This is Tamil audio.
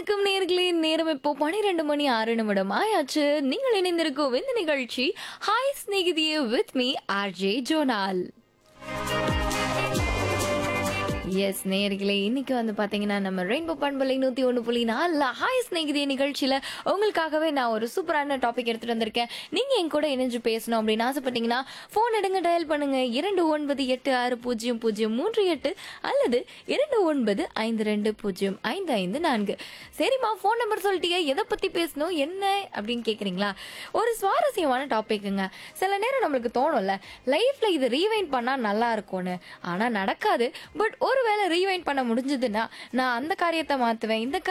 வணக்கம் நேர்களே நேரம் இப்போ பனிரெண்டு மணி ஆறு நிமிடம் ஆயாச்சு நீங்கள் இணைந்திருக்கும் இந்த நிகழ்ச்சி ஹாய் ஸ்நேகிதியே வித் மீ ஆர்ஜே ஜோனால் எஸ் நேர்களே இன்னைக்கு வந்து பாத்தீங்கன்னா நம்ம ரெயின்போ பண்பலை நூத்தி ஒன்று புள்ளி நாலுல ஹாய் ஸ்நேகிதிய நிகழ்ச்சியில உங்களுக்காகவே நான் ஒரு சூப்பரான டாபிக் எடுத்துட்டு வந்திருக்கேன் நீங்க என் கூட இணைஞ்சு பேசணும் அப்படின்னு ஆசைப்பட்டீங்கன்னா போன் எடுங்க டயல் பண்ணுங்க இரண்டு ஒன்பது எட்டு ஆறு பூஜ்ஜியம் பூஜ்ஜியம் மூன்று எட்டு அல்லது இரண்டு ஒன்பது ஐந்து ரெண்டு பூஜ்ஜியம் ஐந்து ஐந்து நான்கு சரிம்மா ஃபோன் நம்பர் சொல்லிட்டீங்க எதை பத்தி பேசணும் என்ன அப்படின்னு கேக்குறீங்களா ஒரு சுவாரஸ்யமான டாபிக்குங்க சில நேரம் நம்மளுக்கு தோணும்ல லைஃப்ல இது ரீவைண்ட் பண்ணா நல்லா இருக்கும்னு ஆனா நடக்காது பட் ஒருவேளை ரீவைண்ட் பண்ண முடிஞ்சதுன்னா நான் அந்த காரியத்தை மாத்துவேன் இந்த